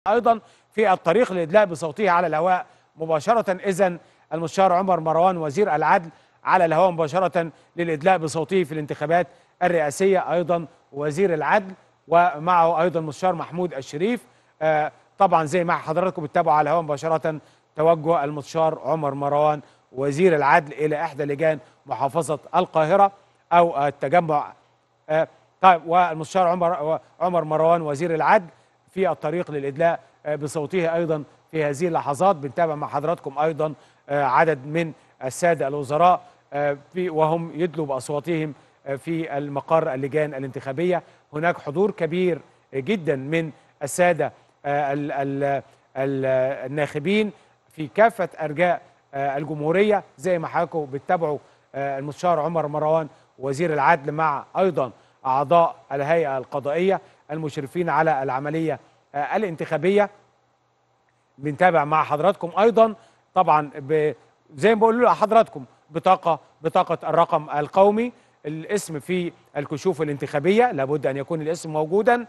ايضا في الطريق للادلاء بصوته على الهواء مباشره اذا المستشار عمر مروان وزير العدل على الهواء مباشره للادلاء بصوته في الانتخابات الرئاسيه ايضا وزير العدل ومعه ايضا المستشار محمود الشريف آه طبعا زي ما حضراتكم بتتابعوا على الهواء مباشره توجه المستشار عمر مروان وزير العدل الى احدى لجان محافظه القاهره او التجمع آه طيب والمستشار عمر عمر مروان وزير العدل في الطريق للادلاء بصوته ايضا في هذه اللحظات بنتابع مع حضراتكم ايضا عدد من الساده الوزراء في وهم يدلوا باصواتهم في المقر اللجان الانتخابيه هناك حضور كبير جدا من الساده ال ال ال الناخبين في كافه ارجاء الجمهوريه زي ما حضراتكم بتتابعوا المستشار عمر مروان وزير العدل مع ايضا اعضاء الهيئه القضائيه المشرفين على العمليه الانتخابيه بنتابع مع حضراتكم ايضا طبعا زي ما بقول لحضراتكم بطاقه بطاقه الرقم القومي الاسم في الكشوف الانتخابيه لابد ان يكون الاسم موجودا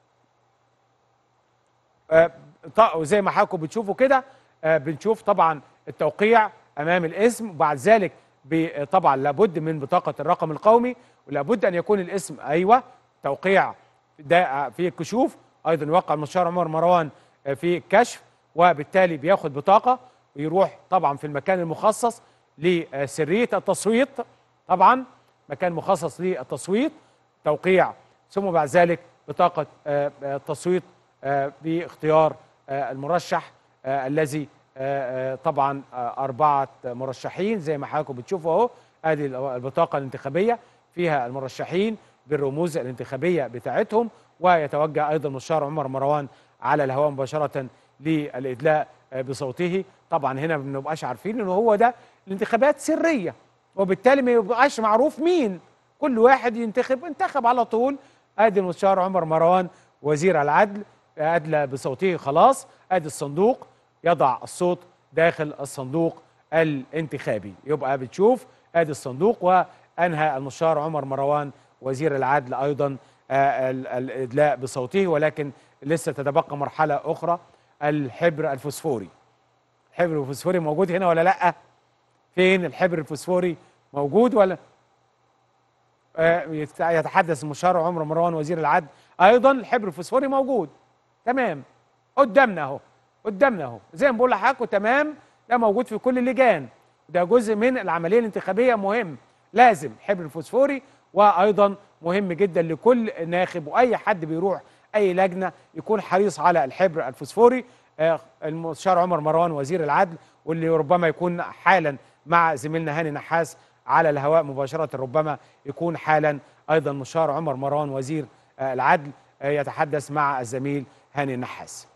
زي ما حضراتكم بتشوفوا كده بنشوف طبعا التوقيع امام الاسم وبعد ذلك طبعا لابد من بطاقه الرقم القومي ولابد ان يكون الاسم ايوه توقيع ده في الكشوف ايضا يوقع المستشار عمر مروان في الكشف وبالتالي بياخد بطاقه ويروح طبعا في المكان المخصص لسريه التصويت طبعا مكان مخصص للتصويت توقيع ثم بعد ذلك بطاقه التصويت باختيار المرشح الذي طبعا اربعه مرشحين زي ما حضراتكم بتشوفوا اهو ادي البطاقه الانتخابيه فيها المرشحين بالرموز الانتخابيه بتاعتهم ويتوجه ايضا المستشار عمر مروان على الهواء مباشره للادلاء بصوته طبعا هنا ما بنبقاش عارفين ان هو ده الانتخابات سريه وبالتالي ما يبقاش معروف مين كل واحد ينتخب انتخب على طول ادي المستشار عمر مروان وزير العدل ادلى بصوته خلاص ادي الصندوق يضع الصوت داخل الصندوق الانتخابي يبقى بتشوف ادي الصندوق وانهى المستشار عمر مروان وزير العدل ايضا الادلاء بصوته ولكن لسه تتبقى مرحله اخرى الحبر الفوسفوري الحبر الفوسفوري موجود هنا ولا لا فين الحبر الفوسفوري موجود ولا آه يتحدث المستشار عمر مروان وزير العدل ايضا الحبر الفوسفوري موجود تمام قدامنا اهو قدامنا اهو زي ما بقول لحضراتكم تمام ده موجود في كل اللجان ده جزء من العمليه الانتخابيه مهم لازم حبر الفوسفوري وايضا مهم جدا لكل ناخب واي حد بيروح اي لجنه يكون حريص على الحبر الفوسفوري آه المستشار عمر مروان وزير العدل واللي ربما يكون حالا مع زميلنا هاني نحاس على الهواء مباشره ربما يكون حالا ايضا المستشار عمر مروان وزير آه العدل آه يتحدث مع الزميل هاني النحاس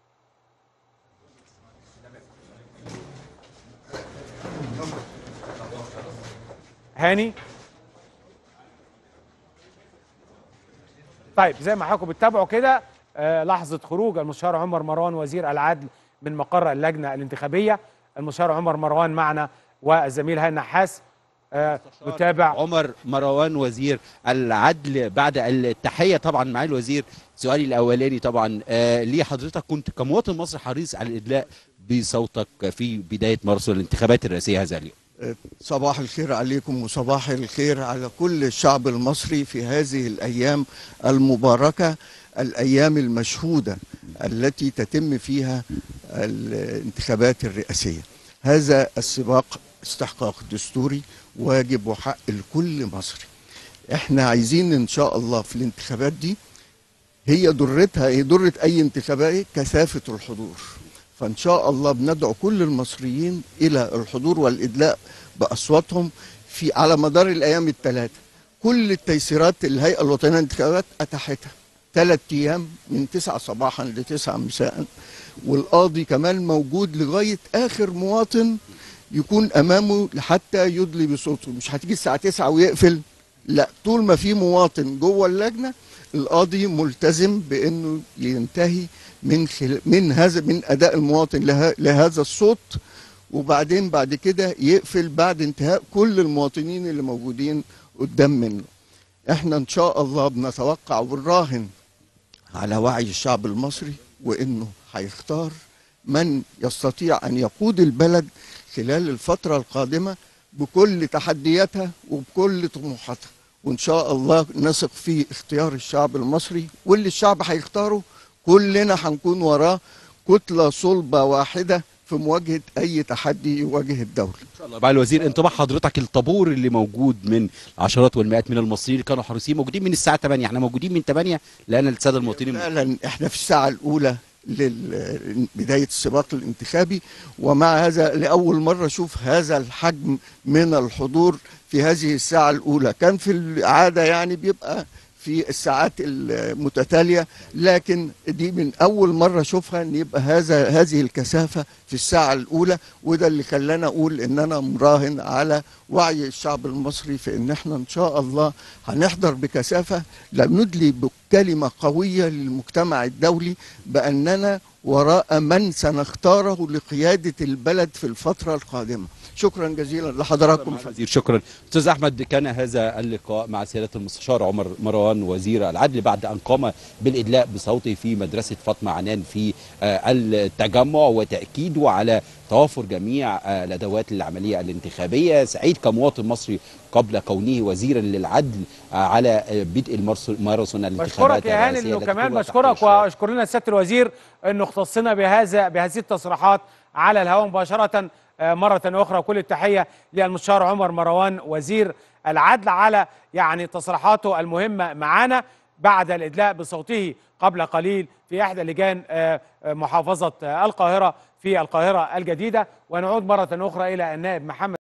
هاني طيب زي ما حضراتكم بتتابعوا كده آه لحظه خروج المستشار عمر مروان وزير العدل من مقر اللجنه الانتخابيه المستشار عمر مروان معنا والزميل هاني نحاس آه نتابع عمر مروان وزير العدل بعد التحيه طبعا مع الوزير سؤالي الاولاني طبعا آه ليه حضرتك كنت كمواطن مصري حريص على الادلاء بصوتك في بدايه مارس الانتخابات الرئاسيه هذا اليوم صباح الخير عليكم وصباح الخير على كل الشعب المصري في هذه الايام المباركه الايام المشهوده التي تتم فيها الانتخابات الرئاسيه هذا السباق استحقاق دستوري واجب وحق لكل مصري احنا عايزين ان شاء الله في الانتخابات دي هي ضرتها ايه ضره اي انتخابات كثافه الحضور فان شاء الله بندعو كل المصريين الى الحضور والادلاء باصواتهم في على مدار الايام الثلاثه كل التيسيرات الهيئه الوطنيه للانتخابات اتاحتها ثلاث ايام من 9 صباحا ل 9 مساء والقاضي كمان موجود لغايه اخر مواطن يكون امامه حتى يدلي بصوته مش هتيجي الساعه 9 ويقفل لا طول ما في مواطن جوه اللجنه القاضي ملتزم بانه ينتهي من خل... من هذا من اداء المواطن له... لهذا الصوت وبعدين بعد كده يقفل بعد انتهاء كل المواطنين اللي موجودين قدام منه احنا ان شاء الله بنتوقع ونراهن على وعي الشعب المصري وانه هيختار من يستطيع ان يقود البلد خلال الفتره القادمه بكل تحدياتها وبكل طموحاتها وان شاء الله نثق في اختيار الشعب المصري واللي الشعب هيختاره كلنا هنكون وراه كتله صلبه واحده في مواجهه اي تحدي يواجه الدوله ان شاء الله مع الوزير انطباع حضرتك الطابور اللي موجود من العشرات والمئات من المصريين اللي كانوا حريصين موجودين من الساعه 8 احنا موجودين من 8 لان الساده المواطنين فعلا احنا في الساعة الأولى لبداية السباق الانتخابي ومع هذا لأول مرة أشوف هذا الحجم من الحضور في هذه الساعة الأولى كان في العادة يعني بيبقى في الساعات المتتالية لكن دي من أول مرة أشوفها أن يبقى هذا هذه الكثافة في الساعة الأولى وده اللي خلانا أقول أن أنا مراهن على وعي الشعب المصري في أن احنا إن شاء الله هنحضر بكثافة لندلي بكلمة قوية للمجتمع الدولي بأننا وراء من سنختاره لقيادة البلد في الفترة القادمة شكرا جزيلا لحضراتكم مع الوزير شكرا استاذ احمد كان هذا اللقاء مع سياده المستشار عمر مروان وزير العدل بعد ان قام بالادلاء بصوته في مدرسه فاطمه عنان في آه، التجمع وتاكيده على توافر جميع آه، الادوات العمليه الانتخابيه سعيد كمواطن مصري قبل كونه وزيرا للعدل آه، على آه، بدء المرس- ماراثون الانتخابات بشكرك يا هاني الرئاسية انه التي كمان تجرى تحت بشكرك إشراف واشكر لنا سياده الوزير انه اختصنا بهذا بهذه التصريحات على الهواء مباشره آه، مره اخرى كل التحيه للمستشار عمر مروان وزير العدل على يعني تصريحاته المهمه معانا بعد الادلاء بصوته قبل قليل في احدى لجان آه، آه، محافظه آه، القاهره في القاهره الجديده ونعود مره اخرى الى النائب محمد